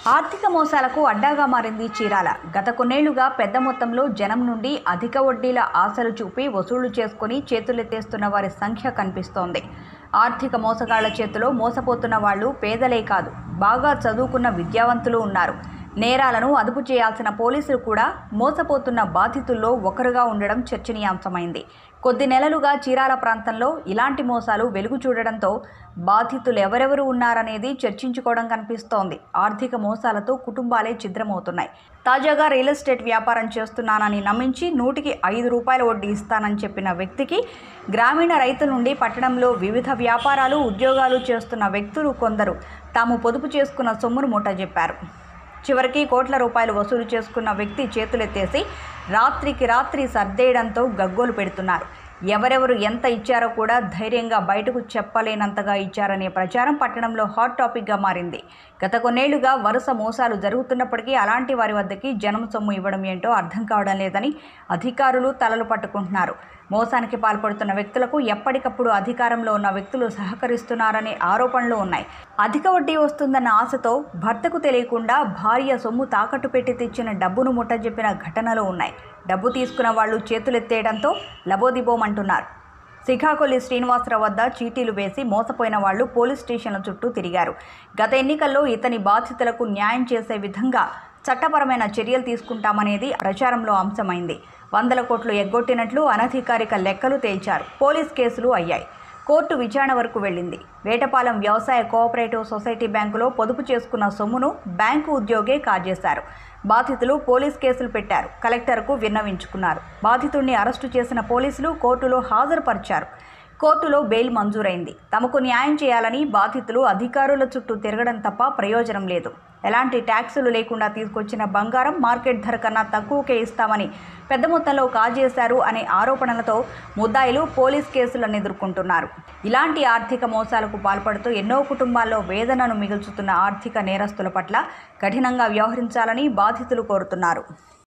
ఆర్థిక మోసాలకు అడ్డాగా మారింది చీరాల గత కొన్నేళ్లుగా పెద్ద మొత్తంలో జనం నుండి అధిక వడ్డీల ఆశలు చూపి వసూళ్లు చేసుకుని చేతులెత్తేస్తున్న వారి సంఖ్య కనిపిస్తోంది ఆర్థిక మోసగాళ్ల చేతిలో మోసపోతున్న వాళ్ళు పేదలే కాదు బాగా చదువుకున్న విద్యావంతులు ఉన్నారు నేరాలను అదుపు చేయాల్సిన పోలీసులు కూడా మోసపోతున్న బాధితుల్లో ఒకరుగా ఉండడం చర్చనీయాంశమైంది కొద్ది నెలలుగా చీరాల ప్రాంతంలో ఇలాంటి మోసాలు వెలుగు చూడడంతో బాధితులు ఎవరెవరు ఉన్నారనేది చర్చించుకోవడం కనిపిస్తోంది ఆర్థిక మోసాలతో కుటుంబాలే ఛిద్రమవుతున్నాయి తాజాగా రియల్ ఎస్టేట్ వ్యాపారం చేస్తున్నానని నమ్మించి నూటికి ఐదు రూపాయల వడ్డీ ఇస్తానని చెప్పిన వ్యక్తికి గ్రామీణ రైతుల నుండి పట్టణంలో వివిధ వ్యాపారాలు ఉద్యోగాలు చేస్తున్న వ్యక్తులు కొందరు తాము పొదుపు చేసుకున్న సొమ్మును ముట్టజెప్పారు చివరికి కోట్ల రూపాయలు వసూలు చేసుకున్న వ్యక్తి చేతులెత్తేసి రాత్రికి రాత్రి సర్దేయడంతో గగ్గోలు పెడుతున్నారు ఎవరెవరు ఎంత ఇచ్చారో కూడా ధైర్యంగా బయటకు చెప్పలేనంతగా ఇచ్చారనే ప్రచారం పట్టణంలో హాట్ టాపిక్గా మారింది గత కొన్నేళ్లుగా వరుస మోసాలు జరుగుతున్నప్పటికీ అలాంటి వారి వద్దకి జనం సొమ్ము ఇవ్వడం ఏంటో అర్థం కావడం లేదని అధికారులు తలలు పట్టుకుంటున్నారు మోసానికి పాల్పడుతున్న వ్యక్తులకు ఎప్పటికప్పుడు అధికారంలో ఉన్న వ్యక్తులు సహకరిస్తున్నారనే ఆరోపణలు ఉన్నాయి అధిక వడ్డీ వస్తుందన్న ఆశతో భర్తకు తెలియకుండా భార్య సొమ్ము తాకట్టు పెట్టి తెచ్చిన డబ్బును ముట్టజెప్పిన ఘటనలు ఉన్నాయి డబ్బు తీసుకున్న వాళ్ళు చేతులెత్తేయడంతో లబోదిబోమంటున్నారు శ్రీకాకుళి శ్రీనివాసరావు వద్ద చీటీలు వేసి మోసపోయిన వాళ్ళు పోలీస్ స్టేషన్ల చుట్టూ తిరిగారు గత ఎన్నికల్లో ఇతని బాధితులకు న్యాయం చేసే విధంగా చట్టపరమైన చర్యలు తీసుకుంటామనేది ప్రచారంలో అంశమైంది వందల కోట్లు ఎగ్గొట్టినట్లు అనధికారిక లెక్కలు తేల్చారు పోలీస్ కేసులు అయ్యాయి కోర్టు విచారణ వరకు వెళ్ళింది వేటపాలెం వ్యవసాయ కోఆపరేటివ్ సొసైటీ బ్యాంకులో పొదుపు చేసుకున్న సొమ్మును బ్యాంకు ఉద్యోగే కాజేశారు బాధితులు పోలీస్ కేసులు పెట్టారు కలెక్టర్కు విన్నవించుకున్నారు బాధితుడిని అరెస్టు చేసిన పోలీసులు కోర్టులో హాజరుపరిచారు కోర్టులో బెయిల్ మంజూరైంది తమకు న్యాయం చేయాలని బాధితులు అధికారుల చుట్టూ తిరగడం తప్ప ప్రయోజనం లేదు ఎలాంటి ట్యాక్సులు లేకుండా తీసుకొచ్చిన బంగారం మార్కెట్ ధర కన్నా తక్కువకే ఇస్తామని పెద్ద మొత్తంలో కాజేశారు అనే ఆరోపణలతో ముద్దాయిలు పోలీస్ కేసులను ఎదుర్కొంటున్నారు ఇలాంటి ఆర్థిక మోసాలకు పాల్పడుతూ ఎన్నో కుటుంబాల్లో వేదనను మిగుల్చుతున్న ఆర్థిక నేరస్తుల పట్ల కఠినంగా వ్యవహరించాలని బాధితులు కోరుతున్నారు